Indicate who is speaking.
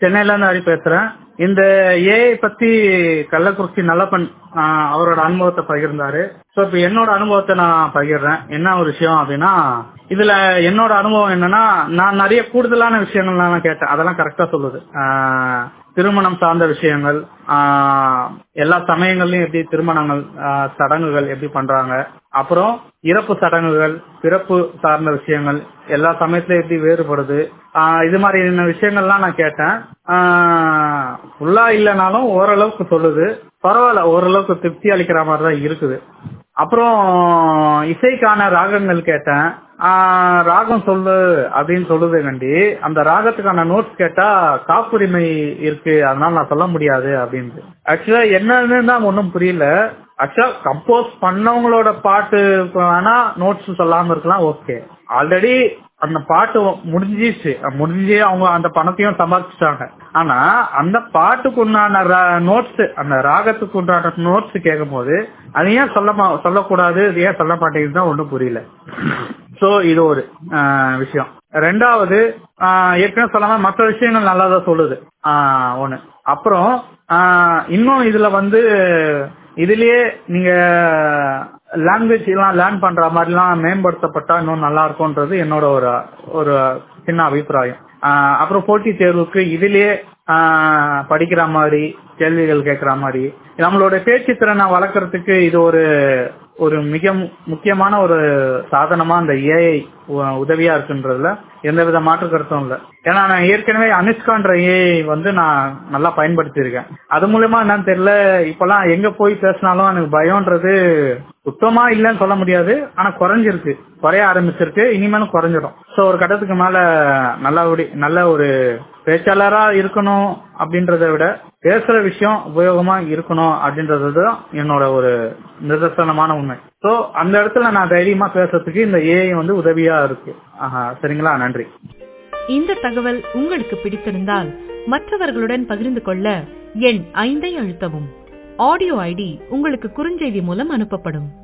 Speaker 1: சென்னையில இருந்து ஹரி பேசுறேன் இந்த ஏஐ பத்தி கள்ளக்குறிச்சி நல்லப்பன் ஆஹ், அவரோட அனுபவத்தை பகிர்ந்தாரு சோ இப்ப என்னோட அனுபவத்தை நான் பகிர்றேன் என்ன ஒரு விஷயம் அப்படின்னா இதுல என்னோட அனுபவம் என்னன்னா நான் நிறைய கூடுதலான விஷயங்கள் நான் கேட்டேன் அதெல்லாம் கரெக்டா சொல்லுது ஆஹ், திருமணம் சார்ந்த விஷயங்கள் ஆஹ், எல்லா சமயங்கள்லயும் எப்படி திருமணங்கள் ஆஹ், சடங்குகள் எப்படி பண்றாங்க அப்புறம் இறப்பு சடங்குகள் பிறப்பு சார்ந்த விஷயங்கள் எல்லா சமயத்திலும் எப்படி வேறுபடுது ஆஹ், இது மாதிரியான விஷயங்கள்லாம் நான் கேட்டேன் ஃபுல்லா இல்லைனாலும் ஓரளவுக்கு சொல்லுது பரவாயில்ல ஓரளவுக்கு திருப்தி அளிக்கிற மாதிரி தான் இருக்குது அப்புறம் இசைக்கான ராகங்கள் கேட்டேன் ஆஹ், ராகம் சொல்லு அப்படின்னு சொல்லுது கண்டி அந்த ராகத்துக்கான நோட்ஸ் கேட்டா காப்புரிமை இருக்கு அதனால நான் சொல்ல முடியாது அப்படின்னு ஆக்சுவலா என்னன்னு தான் ஒன்றும் புரியல ஆக்சுவலா கம்போஸ் பண்ணவங்களோட பாட்டு வேணா நோட்ஸ் சொல்லாம இருக்கலாம் ஓகே ஆல்ரெடி அந்த பாட்டு முடிஞ்சிச்சு முடிஞ்சு அவங்க அந்த பணத்தையும் சம்பாதிச்சிட்டாங்க ஆனா அந்த பாட்டுக்கு உண்டான நோட்ஸ் அந்த ராகத்துக்கு உண்டான நோட்ஸ் கேட்கும் போது அது ஏன் சொல்ல மா- சொல்லக்கூடாது இது ஏன் சொல்ல மாட்டேங்குது தான் ஒன்றும் புரியல சோ இது ஒரு ஆஹ், விஷயம் ரெண்டாவது ஆஹ், ஏற்கனவே சொல்லாம மற்ற விஷயங்கள் நல்லா தான் சொல்லுது ஆஹ், ஒண்ணு அப்புறம் ஆஹ், இன்னும் இதுல வந்து இதுலயே நீங்க லாங்குவேஜ் எல்லாம் லேர்ன் பண்ற மாதிரிலாம் மேம்படுத்தப்பட்டா இன்னும் நல்லா இருக்கும்ன்றது என்னோட ஒரு ஒரு சின்ன அபிப்பிராயம் ஆஹ், அப்புறம் போட்டித் தேர்வுக்கு இதுலயே ஆஹ், படிக்கிற மாதிரி கேள்விகள் கேட்கிற மாதிரி நம்மளோட பேச்சு திறனை வளர்க்கறதுக்கு இது ஒரு ஒரு மிக மு- முக்கியமான ஒரு சாதனமா அந்த ஏஐ உதவியா இருக்குன்றதுல எந்த வித மாற்று கருத்தும் இல்ல ஏன்னா நான் ஏற்கனவே அனுஷ்கான்ற ஏஐ வந்து நான் நல்லா பயன்படுத்தியிருக்கேன் அது மூலமா என்னன்னு தெரியல இப்பெல்லாம் எங்க போய் பேசினாலும் எனக்கு பயம்ன்றது சுத்தமா இல்லைன்னு சொல்ல முடியாது ஆனா குறைஞ்சிருக்கு குறைய ஆரம்பிச்சிருக்கு இனிமேலும் குறைஞ்சிடும் சோ ஒரு கட்டத்துக்கு மேல நல்லபடி நல்ல ஒரு பேச்சாளரா இருக்கணும் அப்படின்றத விட பேசுற விஷயம் உபயோகமா இருக்கணும் அப்படின்றது தான் என்னோட ஒரு நிதர்சனமான உண்மை சோ அந்த இடத்துல நான் தைரியமா பேசுறதுக்கு இந்த ஏஐ வந்து உதவியா இருக்கு ஆஹா, சரிங்களா நன்றி
Speaker 2: இந்த தகவல் உங்களுக்கு பிடித்திருந்தால் மற்றவர்களுடன் பகிர்ந்து கொள்ள எண் ஐந்தை அழுத்தவும் ஆடியோ ஐடி உங்களுக்கு குறுஞ்செய்தி மூலம் அனுப்பப்படும்